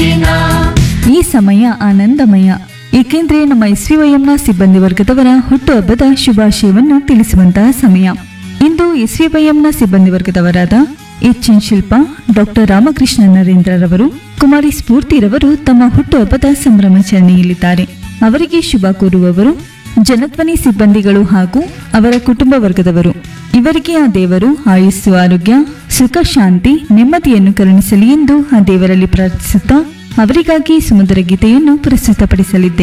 ದಿನ ಈ ಸಮಯ ಆನಂದಮಯ ಏಕೆಂದ್ರೆ ನಮ್ಮ ಎಸ್ವಿವೈಎಂನ ಸಿಬ್ಬಂದಿ ವರ್ಗದವರ ಹುಟ್ಟುಹಬ್ಬದ ಶುಭಾಶಯವನ್ನು ತಿಳಿಸುವಂತಹ ಸಮಯ ಇಂದು ಎಸ್ವಿವೈಎಂನ ಸಿಬ್ಬಂದಿ ವರ್ಗದವರಾದ H N Shilpa doctor Ramakrishna ನರೇಂದ್ರರವರು ಕುಮಾರಿ ಸ್ಫೂರ್ತಿರವರು ತಮ್ಮ ಹುಟ್ಟುಹಬ್ಬದ ಸಂಭ್ರಮಾಚರಣೆಯಲ್ಲಿದ್ದಾರೆ ಅವರಿಗೆ ಶುಭ ಕೋರುವವರು ಜನಧ್ವನಿ ಸಿಬ್ಬಂದಿಗಳು ಹಾಗೂ ಅವರ ಕುಟುಂಬ ವರ್ಗದವರು ಇವರಿಗೆ ಆ ದೇವರು ಆಯುಸ್ಸು ಆರೋಗ್ಯ ಸುಖ ಶಾಂತಿ ನೆಮ್ಮದಿಯನ್ನು ಕರುಣಿಸಲಿ ಎಂದು ಆ ದೇವರಲ್ಲಿ ಪ್ರಾರ್ಥಿಸುತ್ತಾ ಅವರಿಗಾಗಿ ಸುಮಧುರ ಗೀತೆಯನ್ನು ಪ್ರಸ್ತುತಪಡಿಸಲಿದ್ದೇವೆ